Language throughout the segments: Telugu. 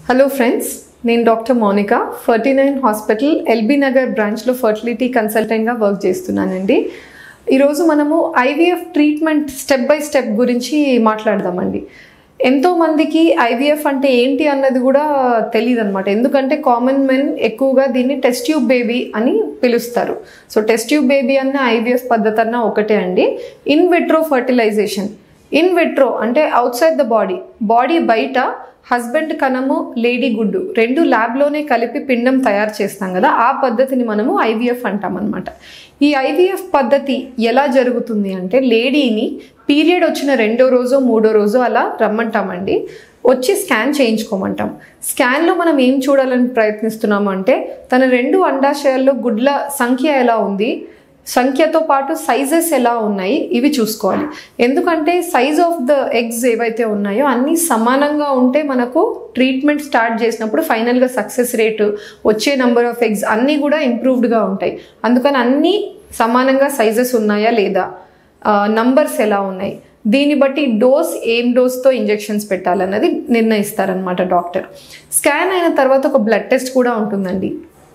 హలో ఫ్రెండ్స్ నేను doctor Monika Ferty nine hospital L B Nagar బ్రాంచ్లో ఫర్టిలిటీ కన్సల్టెంట్గా వర్క్ చేస్తున్నానండి ఈరోజు మనము IVF treatment step by step గురించి మాట్లాడదామండి ఎంతో మందికి ఐవీఎఫ్ అంటే ఏంటి అన్నది కూడా తెలియదు అనమాట ఎందుకంటే కామన్ మెన్ ఎక్కువగా దీన్ని టెస్ట్ ట్యూబ్ బేబీ అని పిలుస్తారు సో టెస్ట్ ట్యూబ్ బేబీ అన్న ఐవీఎఫ్ పద్ధతి అన్న ఒకటే అండి in vitro fertilisation in vitro అంటే outside the body body బయట హస్బెండ్ కణము లేడీ గుడ్డు రెండు ల్యాబ్లోనే కలిపి పిండం తయారు చేస్తాం కదా ఆ పద్ధతిని మనము ఐవీఎఫ్ అంటాం అనమాట ఈ ఐవీఎఫ్ పద్ధతి ఎలా జరుగుతుంది అంటే లేడీని పీరియడ్ వచ్చిన రెండో రోజో మూడో రోజో అలా రమ్మంటామండి వచ్చి స్కాన్ చేయించుకోమంటాం స్కాన్లో మనం ఏం చూడాలని ప్రయత్నిస్తున్నాము అంటే తన రెండు అండాశయాల్లో గుడ్ల సంఖ్య ఎలా ఉంది సంఖ్యతో పాటు సైజెస్ ఎలా ఉన్నాయి ఇవి చూసుకోవాలి ఎందుకంటే సైజ్ ఆఫ్ ద ఎగ్స్ ఏవైతే ఉన్నాయో అన్నీ సమానంగా ఉంటే మనకు ట్రీట్మెంట్ స్టార్ట్ చేసినప్పుడు ఫైనల్గా సక్సెస్ రేటు వచ్చే నెంబర్ ఆఫ్ ఎగ్స్ అన్నీ కూడా ఇంప్రూవ్డ్గా ఉంటాయి అందుకని అన్నీ సమానంగా సైజెస్ ఉన్నాయా లేదా నంబర్స్ ఎలా ఉన్నాయి దీన్ని బట్టి డోస్ ఏం డోస్తో ఇంజెక్షన్స్ పెట్టాలన్నది నిర్ణయిస్తారనమాట డాక్టర్ స్కాన్ అయిన తర్వాత ఒక బ్లడ్ టెస్ట్ కూడా ఉంటుందండి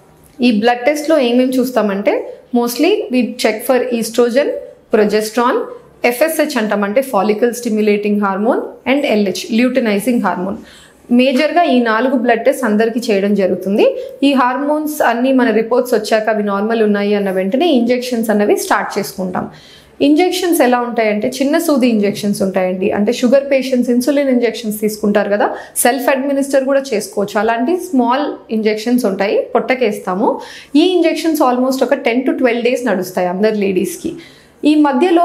ఈ బ్లడ్ టెస్ట్లో ఏమేమి చూస్తామంటే mostly we check for oestrogen progesterone FSH అంటాం అంటే follicle stimulating hormone and LH luteinising hormone మేజర్గా ఈ నాలుగు బ్లడ్ టెస్ట్ అందరికీ చేయడం జరుగుతుంది ఈ హార్మోన్స్ అన్నీ మన రిపోర్ట్స్ వచ్చాక అవి నార్మల్ ఉన్నాయి అన్న వెంటనే ఇంజెక్షన్స్ అన్నవి స్టార్ట్ చేసుకుంటాం ఇంజెక్షన్స్ ఎలా ఉంటాయంటే చిన్న సూది ఇంజెక్షన్స్ ఉంటాయండి అంటే షుగర్ పేషెంట్స్ ఇన్సులిన్ ఇంజెక్షన్స్ తీసుకుంటారు కదా సెల్ఫ్ అడ్మినిస్టర్ కూడా చేసుకోవచ్చు అలాంటి స్మాల్ ఇంజెక్షన్స్ ఉంటాయి పొట్టకేస్తాము ఈ ఇంజెక్షన్స్ ఆల్మోస్ట్ ఒక టెన్ టు ట్వెల్వ్ డేస్ నడుస్తాయి అందరు లేడీస్కి ఈ మధ్యలో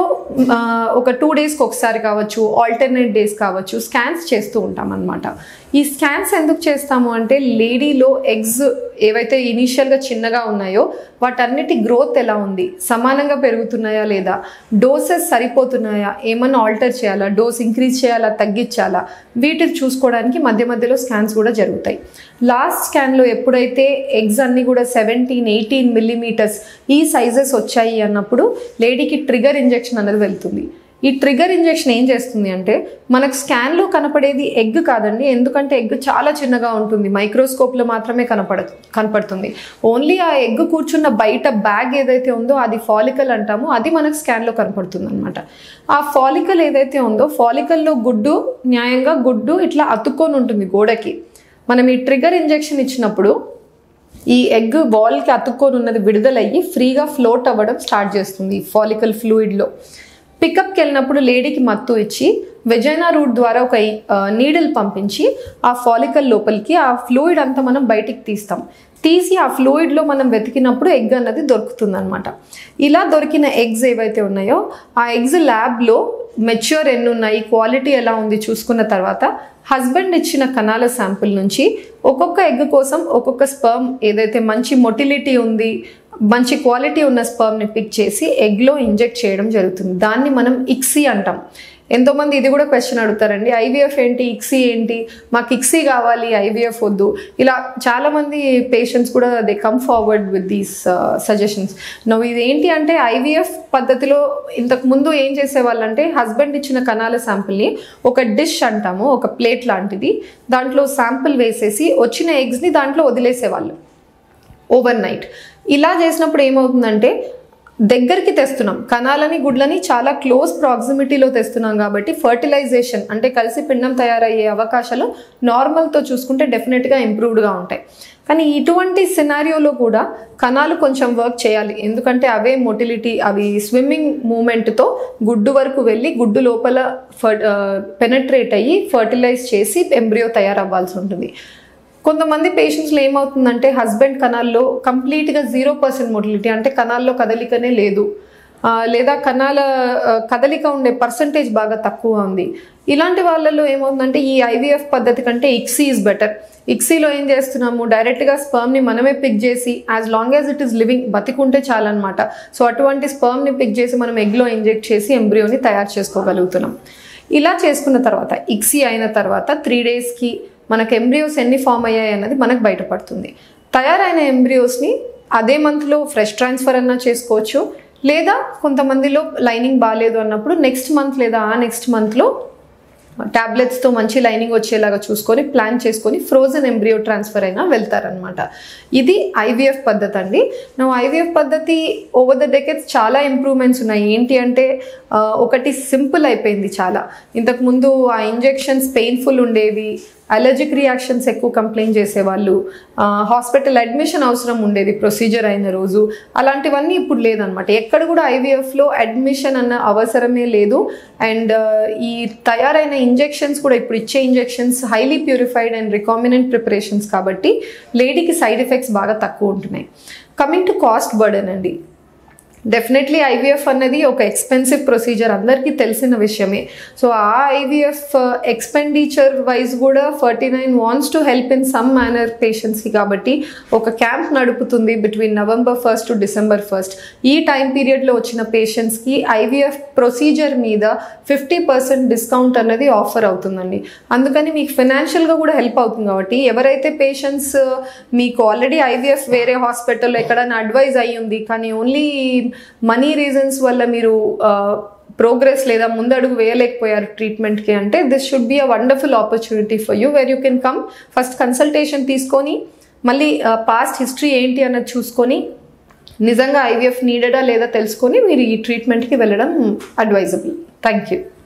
ఒక టూ డేస్కి ఒకసారి కావచ్చు ఆల్టర్నేట్ డేస్ కావచ్చు స్కాన్స్ చేస్తూ ఉంటాం అనమాట ఈ స్కాన్స్ ఎందుకు చేస్తాము అంటే లేడీలో ఎగ్స్ ఏవైతే ఇనీషియల్గా చిన్నగా ఉన్నాయో వాటన్నిటి గ్రోత్ ఎలా ఉంది సమానంగా పెరుగుతున్నాయా లేదా డోసెస్ సరిపోతున్నాయా ఏమన్నా ఆల్టర్ చేయాలా డోస్ ఇంక్రీజ్ చేయాలా తగ్గించాలా వీటిని చూసుకోవడానికి మధ్య మధ్యలో స్కాన్స్ కూడా జరుగుతాయి లాస్ట్ స్కాన్లో ఎప్పుడైతే ఎగ్స్ అన్నీ కూడా సెవెంటీన్ ఎయిటీన్ మిల్లీమీటర్స్ ఈ సైజెస్ వచ్చాయి అన్నప్పుడు లేడీకి ట్రిగర్ ఇంజెక్షన్ అనేది వెళ్తుంది ఈ ట్రిగర్ ఇంజెక్షన్ ఏం చేస్తుంది అంటే మనకు స్కాన్లో కనపడేది ఎగ్ కాదండి ఎందుకంటే ఎగ్ చాలా చిన్నగా ఉంటుంది మైక్రోస్కోప్లో మాత్రమే కనపడ కనపడుతుంది ఓన్లీ ఆ ఎగ్ కూర్చున్న బయట బ్యాగ్ ఏదైతే ఉందో అది ఫాలికల్ అంటామో అది మనకు స్కాన్లో కనపడుతుంది అనమాట ఆ ఫాలికల్ ఏదైతే ఉందో ఫాలికల్లో గుడ్డు న్యాయంగా గుడ్డు ఇట్లా అతుక్కొని ఉంటుంది గోడకి మనం ఈ ట్రిగర్ ఇంజెక్షన్ ఇచ్చినప్పుడు ఈ ఎగ్ వాల్కి అతుక్కొని ఉన్నది విడుదలయ్యి ఫ్రీగా ఫ్లోట్ అవ్వడం స్టార్ట్ చేస్తుంది ఫాలికల్ ఫ్లూయిడ్లో పికప్కి వెళ్ళినప్పుడు లేడీకి మత్తు ఇచ్చి వెజైనా రూట్ ద్వారా ఒక నీడిల్ పంపించి ఆ ఫాలికల్ లోపలికి ఆ ఫ్లూయిడ్ అంతా మనం బయటికి తీస్తాం తీసి ఆ ఫ్లూయిడ్లో మనం వెతికినప్పుడు ఎగ్ అన్నది దొరుకుతుంది అనమాట ఇలా దొరికిన ఎగ్స్ ఏవైతే ఉన్నాయో ఆ ఎగ్స్ ల్యాబ్లో మెచ్యూర్ ఎన్ని ఉన్నాయి క్వాలిటీ ఎలా ఉంది చూసుకున్న తర్వాత హస్బెండ్ ఇచ్చిన కణాల శాంపుల్ నుంచి ఒక్కొక్క ఎగ్ కోసం ఒక్కొక్క స్పర్మ్ ఏదైతే మంచి మొటిలిటీ ఉంది మంచి క్వాలిటీ ఉన్న స్పర్మ్ని పిక్ చేసి ఎగ్లో ఇంజెక్ట్ చేయడం జరుగుతుంది దాన్ని మనం ఇక్సీ అంటాం ఎంతోమంది ఇది కూడా క్వశ్చన్ అడుగుతారండి ఐవీఎఫ్ ఏంటి ఇక్సీ ఏంటి మాకు ఇక్సీ కావాలి ఐవీఎఫ్ వద్దు ఇలా చాలామంది పేషెంట్స్ కూడా they come forward with these suggestions నవ్వు ఇది ఏంటి అంటే ఐవీఎఫ్ పద్ధతిలో ఇంతకు ముందు ఏం చేసేవాళ్ళంటే హస్బెండ్ ఇచ్చిన కణాల శాంపిల్ని ఒక డిష్ అంటాము ఒక ప్లేట్ లాంటిది దాంట్లో శాంపిల్ వేసేసి వచ్చిన ఎగ్స్ని దాంట్లో వదిలేసేవాళ్ళు ఓవర్ నైట్ ఇలా చేసినప్పుడు ఏమవుతుందంటే దగ్గరికి తెస్తున్నాం కణాలని గుడ్లని చాలా క్లోజ్ ప్రాక్సిమిటీలో తెస్తున్నాం కాబట్టి ఫర్టిలైజేషన్ అంటే కలిసి పిండం తయారయ్యే అవకాశాలు నార్మల్తో చూసుకుంటే డెఫినెట్గా ఇంప్రూవ్డ్గా ఉంటాయి కానీ ఇటువంటి సినారియోలో కూడా కణాలు కొంచెం వర్క్ చేయాలి ఎందుకంటే అవే మొటిలిటీ అవి స్విమ్మింగ్ మూమెంట్తో గుడ్డు వరకు వెళ్ళి గుడ్డు లోపల ఫర్ పెనట్రేట్ అయ్యి ఫర్టిలైజ్ చేసి ఎంబ్రియో తయారవ్వాల్సి ఉంటుంది కొంతమంది పేషెంట్స్లో ఏమవుతుందంటే హస్బెండ్ కణాల్లో కంప్లీట్గా జీరో పర్సెంట్ మొటిలిటీ అంటే కణాల్లో కదలికనే లేదు లేదా కణాల కదలిక ఉండే పర్సంటేజ్ బాగా తక్కువ ఉంది ఇలాంటి వాళ్ళలో ఏమవుతుందంటే ఈ ఐవీఎఫ్ పద్ధతి కంటే ఇక్సీ ఈజ్ బెటర్ ఇక్సీలో ఏం చేస్తున్నాము డైరెక్ట్గా స్పర్మ్ని మనమే పిక్ చేసి as long as it is living బతికుంటే చాలన్నమాట సో అటువంటి స్పర్మ్ని పిక్ చేసి మనం ఎగ్లో ఇంజెక్ట్ చేసి ఎంబ్రియోని తయారు చేసుకోగలుగుతున్నాం ఇలా చేసుకున్న తర్వాత ఇక్సీ అయిన తర్వాత త్రీ డేస్కి మనకు ఎంబ్రియోస్ ఎన్ని ఫామ్ అయ్యాయి అన్నది మనకు బయటపడుతుంది తయారైన ఎంబ్రియోస్ని అదే మంత్లో ఫ్రెష్ ట్రాన్స్ఫర్ అన్నా చేసుకోవచ్చు లేదా కొంతమందిలో లైనింగ్ బాగాలేదు అన్నప్పుడు నెక్స్ట్ మంత్ లేదా ఆ నెక్స్ట్ మంత్లో టాబ్లెట్స్తో మంచి లైనింగ్ వచ్చేలాగా చూసుకొని ప్లాన్ చేసుకొని ఫ్రోజన్ ఎంబ్రియో ట్రాన్స్ఫర్ అయినా వెళ్తారనమాట ఇది ఐవీఎఫ్ పద్ధతి అండి నా ఐవీఎఫ్ పద్ధతి ఓవర్ ద డెకెట్స్ చాలా ఇంప్రూవ్మెంట్స్ ఉన్నాయి ఏంటి అంటే ఆ, ఒకటి సింపుల్ అయిపోయింది చాలా ఇంతకుముందు ఆ ఇంజెక్షన్స్ పెయిన్ఫుల్ ఉండేవి అలర్జిక్ రియాక్షన్స్ ఎక్కువ కంప్లైంట్ చేసేవాళ్ళు హాస్పిటల్ అడ్మిషన్ అవసరం ఉండేది ప్రొసీజర్ అయిన రోజు అలాంటివన్నీ ఇప్పుడు లేదనమాట ఎక్కడ కూడా ఐవీఎఫ్లో అడ్మిషన్ అన్న అవసరమే లేదు అండ్ ఈ తయారైన ఇంజెక్షన్స్ కూడా ఇప్పుడు ఇచ్చే injections highly purified and recombinant preparations కాబట్టి లేడీకి సైడ్ ఎఫెక్ట్స్ బాగా తక్కువ ఉంటున్నాయి కమింగ్ టు కాస్ట్ బర్డెన్ అండి డెఫినెట్లీ ఐవీఎఫ్ అన్నది ఒక ఎక్స్పెన్సివ్ ప్రొసీజర్ అందరికీ తెలిసిన విషయమే సో ఆ ఐవీఎఫ్ ఎక్స్పెండిచర్ వైజ్ కూడా Ferty nine wants to help in some manner పేషెంట్స్కి కాబట్టి ఒక క్యాంప్ నడుపుతుంది between November first to December first ఈ టైం పీరియడ్లో వచ్చిన పేషెంట్స్కి ఐవీఎఫ్ ప్రొసీజర్ మీద ఫిఫ్టీ పర్సెంట్ డిస్కౌంట్ అన్నది ఆఫర్ అవుతుందండి అందుకని మీకు ఫినాన్షియల్గా కూడా హెల్ప్ అవుతుంది కాబట్టి ఎవరైతే పేషెంట్స్ మీకు ఆల్రెడీ ఐవీఎఫ్ వేరే హాస్పిటల్లో ఎక్కడైనా అడ్వైజ్ అయ్యి ఉంది కానీ ఓన్లీ మనీ రీజన్స్ వల్ల మీరు ప్రోగ్రెస్ లేదా ముందడుగు వేయలేకపోయారు ట్రీట్మెంట్కి అంటే this should be a wonderful opportunity for you where you can come first consultation తీసుకొని మళ్ళీ పాస్ట్ హిస్టరీ ఏంటి అన్నది చూసుకొని నిజంగా ఐవీఎఫ్ నీడెడా లేదా తెలుసుకొని మీరు ఈ ట్రీట్మెంట్కి వెళ్ళడం అడ్వైజబుల్ థ్యాంక్ యూ